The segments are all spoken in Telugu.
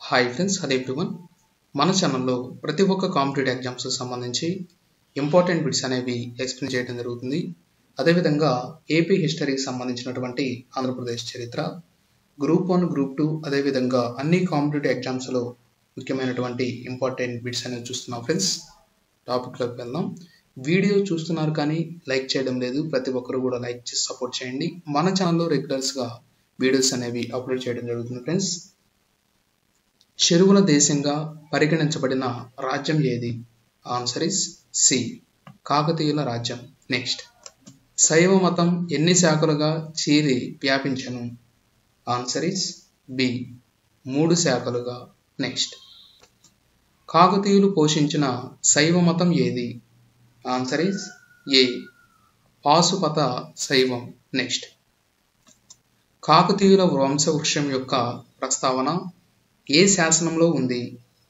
హాయ్ ఫ్రెండ్స్ హదే ఎవ్రీవన్ మన ఛానల్లో ప్రతి ఒక్క కాంపిటేటివ్ ఎగ్జామ్స్ సంబంధించి ఇంపార్టెంట్ బిట్స్ అనేవి ఎక్స్ప్లెయిన్ చేయడం జరుగుతుంది అదేవిధంగా ఏపీ హిస్టరీకి సంబంధించినటువంటి ఆంధ్రప్రదేశ్ చరిత్ర గ్రూప్ వన్ గ్రూప్ టూ అదేవిధంగా అన్ని కాంపిటేటివ్ ఎగ్జామ్స్లో ముఖ్యమైనటువంటి ఇంపార్టెంట్ బిట్స్ అనేవి చూస్తున్నాం ఫ్రెండ్స్ టాపిక్లోకి వెళ్దాం వీడియో చూస్తున్నారు కానీ లైక్ చేయడం లేదు ప్రతి ఒక్కరు కూడా లైక్ చేసి సపోర్ట్ చేయండి మన ఛానల్లో రెగ్యులర్స్గా వీడియోస్ అనేవి అప్లోడ్ చేయడం జరుగుతుంది ఫ్రెండ్స్ చెరువుల దేశంగా పరిగణించబడిన రాజ్యం ఏది ఆన్సర్ ఇస్ సి కాకతీయుల రాజ్యం నెక్స్ట్ శైవ మతం ఎన్ని శాఖలుగా చీరి వ్యాపించను ఆన్సర్ ఇస్ బి మూడు శాఖలుగా నెక్స్ట్ కాకతీయులు పోషించిన శైవ మతం ఏది ఆన్సర్ ఇస్ ఏ పాశుపత శైవం నెక్స్ట్ కాకతీయుల వంశవృక్షం యొక్క ప్రస్తావన ఏ శాసనంలో ఉంది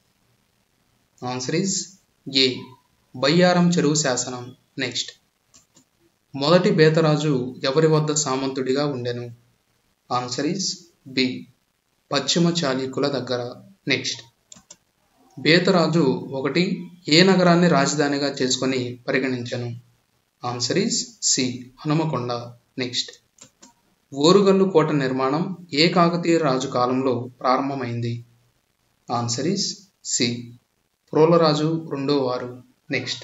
ఆన్సర్ ఇస్ ఏ బయ్యారం చెరువు శాసనం నెక్స్ట్ మొదటి బేతరాజు ఎవరి వద్ద సామంతుడిగా ఉండెను ఆన్సర్ ఇస్ బి పశ్చిమ చాళుక్యుల దగ్గర నెక్స్ట్ బేతరాజు ఒకటి ఏ నగరాన్ని రాజధానిగా చేసుకొని పరిగణించను answer is C Hanamkonda next Orugallu కోట నిర్మాణం ఏ కాకతీయ రాజు కాలంలో ప్రారంభమైంది ఆన్సర్ ఇస్ సి ప్రోలరాజు రెండో వారు నెక్స్ట్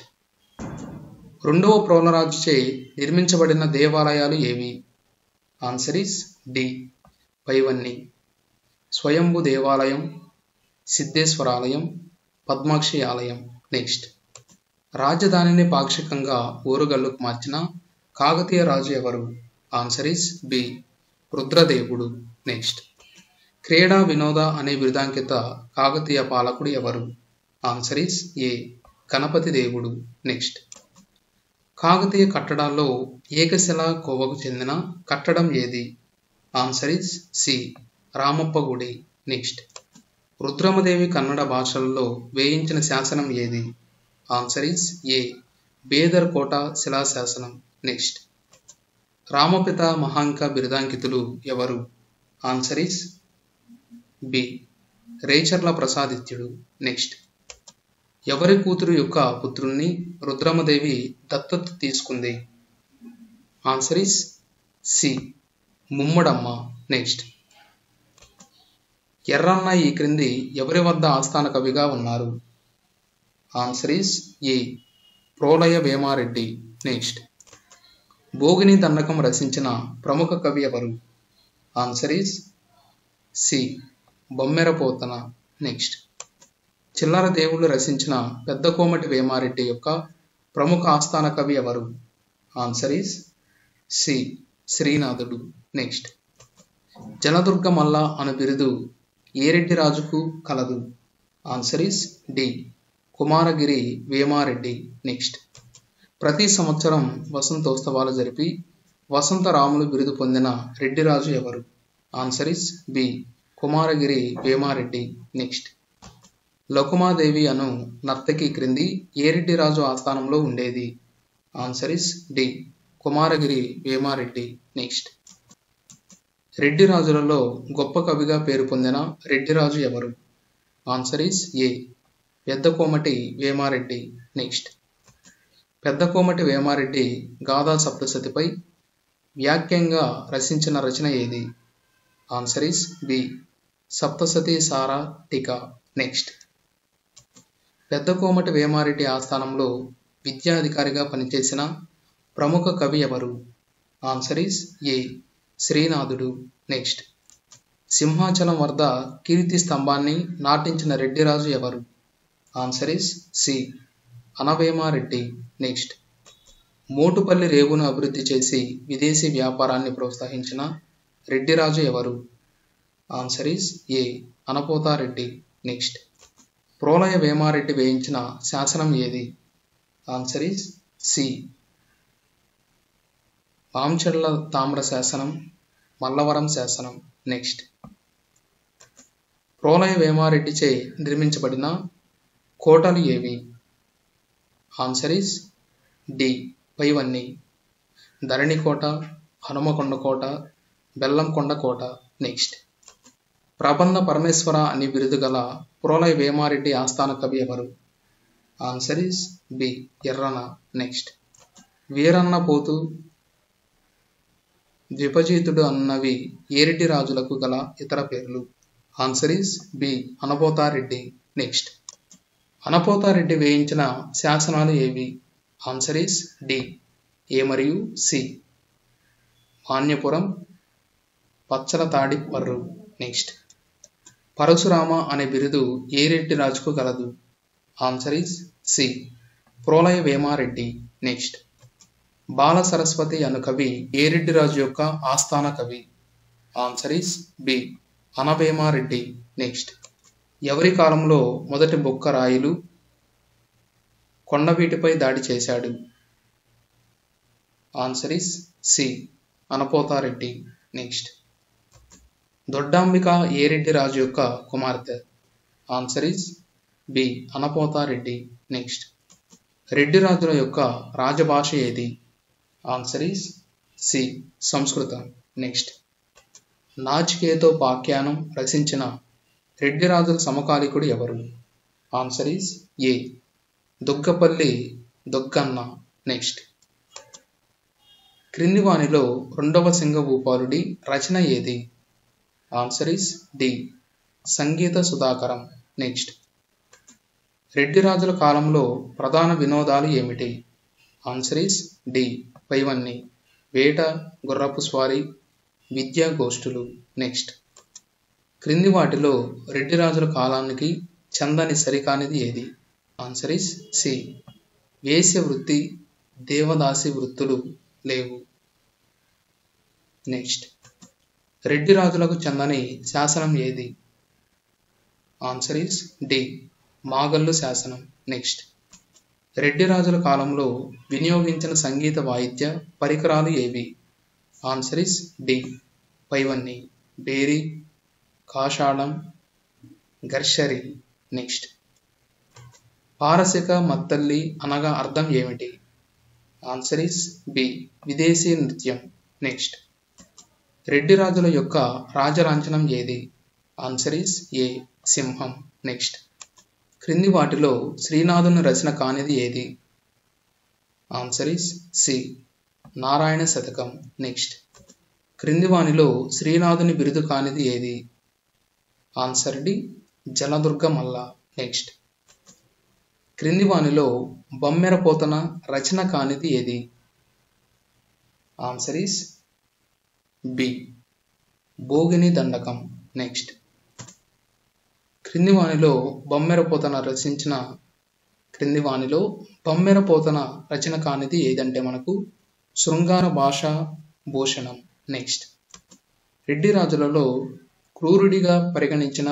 రెండవ ప్రోలరాజుచే నిర్మించబడిన దేవాలయాలు ఏవి ఆన్సర్ ఇస్ డి పైవన్నీ స్వయంభు దేవాలయం సిద్ధేశ్వరాలయం పద్మాక్షి ఆలయం నెక్స్ట్ రాజధానిని పాక్షికంగా ఓరుగల్లుకు మార్చిన కాకతీయ రాజు ఎవరు ఆన్సర్ ఇస్ బి రుద్రదేవుడు నెక్స్ట్ క్రీడా వినోద అనే బిరుదాంకిత కాకతీయ పాలకుడు ఎవరు ఆన్సర్ ఇస్ ఏ గణపతి దేవుడు నెక్స్ట్ కాకతీయ కట్టడాల్లో ఏకశిల కోవకు చెందిన కట్టడం ఏది ఆన్సర్ ఇస్ సి రామప్ప గుడి నెక్స్ట్ రుద్రమదేవి కన్నడ భాషల్లో వేయించిన శాసనం ఏది ఆన్సర్ ఇస్ ఏ బేదర్ కోట శిలాశాసనం నెక్స్ట్ రామపిత మహాంక బిరుదాంకితులు ఎవరు ఆన్సర్ ఇస్ బి రేచర్ల ప్రసాదిత్యుడు నెక్స్ట్ ఎవరి కూతురు యొక్క పుత్రుణ్ణి రుద్రమదేవి దత్తత తీసుకుంది answer is C Mummadamma next Yerrana ఈ క్రింది ఎవరి వద్ద ఆస్థాన కవిగా ఉన్నారు answer is A Prolaya Vemareddy next Bhogini Dandakam రచించిన ప్రముఖ కవి ఎవరు answer is C Bammera Potana next చిల్లర దేవుళ్ళు రచించిన పెద్ద కోమటి వేమారెడ్డి యొక్క ప్రముఖ ఆస్థాన కవి ఎవరు ఆన్సర్ ఈస్ సి శ్రీనాథుడు నెక్స్ట్ జలదుర్గ మల్ల అను బిరుదు ఏ రెడ్డి రాజుకు కలదు answer is D Kumaragiri Vema Reddy next ప్రతి సంవత్సరం వసంతోత్సవాలు జరిపి వసంత రాములు బిరుదు పొందిన రెడ్డిరాజు ఎవరు answer is B Kumaragiri Vema Reddy next Lakumadevi అను నర్తకి క్రింది ఏ రెడ్డిరాజు ఆస్థానంలో ఉండేది answer is D Kumaragiri Vema Reddy next Reddy రాజులలో గొప్ప కవిగా పేరు పొందిన రెడ్డిరాజు ఎవరు ఆన్సర్ ఇస్ ఏ పెద్ద కోమటి వేమారెడ్డి నెక్స్ట్ పెద్ద కోమటి వేమారెడ్డి గాథా సప్తసతిపై వ్యాఖ్యంగా రచించిన రచన ఏది answer is B Saptasati Sara Tika next పెద్ద కోమటి వేమారెడ్డి ఆస్థానంలో విద్యాధికారిగా పనిచేసిన ప్రముఖ కవి ఎవరు ఆన్సర్ ఇస్ ఏ శ్రీనాథుడు నెక్స్ట్ సింహాచలం వద్ద కీర్తి స్తంభాన్ని నాటించిన రెడ్డిరాజు ఎవరు answer is C Anavema Reddy next Motupalli రేవును అభివృద్ధి చేసి విదేశీ వ్యాపారాన్ని ప్రోత్సహించిన రెడ్డిరాజు ఎవరు answer is A Anapota Reddy next Prolaya Vema Reddy వేయించిన శాసనం ఏది ఆన్సర్ ఈస్ సి పాంచెడ్ల తామ్ర శాసనం మల్లవరం శాసనం నెక్స్ట్ ప్రోలయ వేమారెడ్డిచే నిర్మించబడిన కోటలు ఏవి ఆన్సర్ ఈస్ డి పైవన్నీ ధరణికోట హనుమకొండ కోట బెల్లంకొండ కోట నెక్స్ట్ ప్రబంధ పరమేశ్వర అని బిరుదు గల పురోలయ వేమారెడ్డి ఆస్థాన కవి ఎవరు answer is B Errana next వీరన్న పోతు ద్విపజీతుడు అన్నవి ఏరెడ్డి రాజులకు గల ఇతర పేర్లు answer is B Anapota Reddy next Anapota Reddy వేయించిన శాసనాలు ఏవి ఆన్సర్ ఇస్ డి ఏ మరియు సి మాన్యపురం పచ్చల తాడి పర్రు నెక్స్ట్ పరశురామ అనే బిరుదు ఏ రెడ్డి రాజుకు గలదు answer is C Prolaya Vemareddy next బాల సరస్వతి అను కవి ఏ రెడ్డి రాజు యొక్క ఆస్థాన కవి answer is B Anavema Reddy next ఎవరి కాలంలో మొదటి బొక్క రాయిలు కొండవీటిపై దాడి చేశాడు answer is C Anapota Reddy next Doddambika ఏ రెడ్డి రాజు యొక్క కుమార్తె answer is B Anapota Reddy next Reddy రాజుల యొక్క రాజభాష ఏది ఆన్సర్ ఈస్ సి సంస్కృతం నెక్స్ట్ నాచికేతో పాఖ్యానం రచించిన రెడ్డి రాజుల సమకాలికుడు ఎవరు ఆన్సర్ ఈస్ ఏ దుగ్గపల్లి దుగ్గన్న నెక్స్ట్ క్రింది వానిలో రెండవ సింగభూపాలుడి రచన ఏది ఆన్సర్ ఇస్ డి సంగీత సుధాకరం నెక్స్ట్ రెడ్డి రాజుల కాలంలో ప్రధాన వినోదాలు ఏమిటి ఆన్సర్ ఇస్ డి పైవన్నీ వేట గుర్రపు స్వారీ విద్యా గోష్ఠులు నెక్స్ట్ క్రింది వాటిలో రెడ్డి రాజుల కాలానికి చందని సరికానిది ఏది ఆన్సర్ ఇస్ సి వేశ్య వృత్తి దేవదాసి వృత్తులు లేవు నెక్స్ట్ రెడ్డి రాజులకు చెందని శాసనం ఏది ఆన్సర్ ఇస్ డి మాగల్లు శాసనం నెక్స్ట్ రెడ్డి రాజుల కాలంలో వినియోగించిన సంగీత వాయిద్య పరికరాలు ఏవి ఆన్సర్ ఇస్ డి పైవన్నీ బేరి కాషాళం గర్షరి నెక్స్ట్ పారసిక మత్తల్లి అనగా అర్థం ఏమిటి ఆన్సర్ ఇస్ బి విదేశీ నృత్యం నెక్స్ట్ రెడ్డి రాజుల యొక్క రాజలాంఛనం ఏది ఆన్సర్ ఇస్ ఏ సింహం నెక్స్ట్ క్రింది వాటిలో శ్రీనాథుని రచన కానిది ఏది ఆన్సర్ ఇస్ సి నారాయణ శతకం నెక్స్ట్ క్రింది వానిలో శ్రీనాథుని బిరుదు కానిది ఏది ఆన్సర్ డి జలదుర్గ మల్ల నెక్స్ట్ క్రింది వానిలో బొమ్మెరపోతన రచన కానిది ఏది ఆన్సర్ ఇస్ బి భోగిని దండకం నెక్స్ట్ క్రింది వానిలో బొమ్మెరపోతన రచించిన క్రింది వానిలో బొమ్మెరపోతన రచన కానిది ఏదంటే మనకు శృంగార భాష భూషణం నెక్స్ట్ రెడ్డి రాజులలో క్రూరుడిగా పరిగణించిన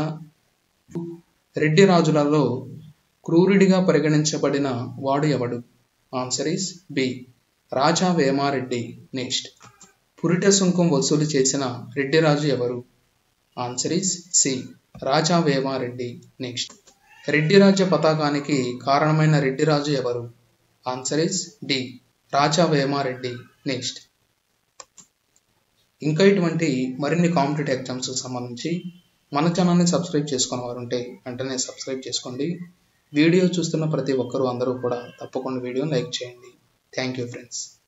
రెడ్డి రాజులలో క్రూరుడిగా పరిగణించబడిన వాడు ఎవడు answer is B Raja Vema Reddy next పురిట సుంకం వసూలు చేసిన రెడ్డి రాజు ఎవరు answer is C Raja Vema Reddy next Reddy రాజ్య పతాకానికి కారణమైన రెడ్డి రాజు ఎవరు answer is D Raja Vema Reddy next ఇంకా ఇటువంటి మరిన్ని కాంపిటేటివ్ ఎగ్జామ్స్కి సంబంధించి మన ఛానల్ని సబ్స్క్రైబ్ చేసుకున్న వారు ఉంటే వెంటనే సబ్స్క్రైబ్ చేసుకోండి వీడియో చూస్తున్న ప్రతి ఒక్కరూ అందరూ కూడా తప్పకుండా వీడియోని లైక్ చేయండి థ్యాంక్ యూ ఫ్రెండ్స్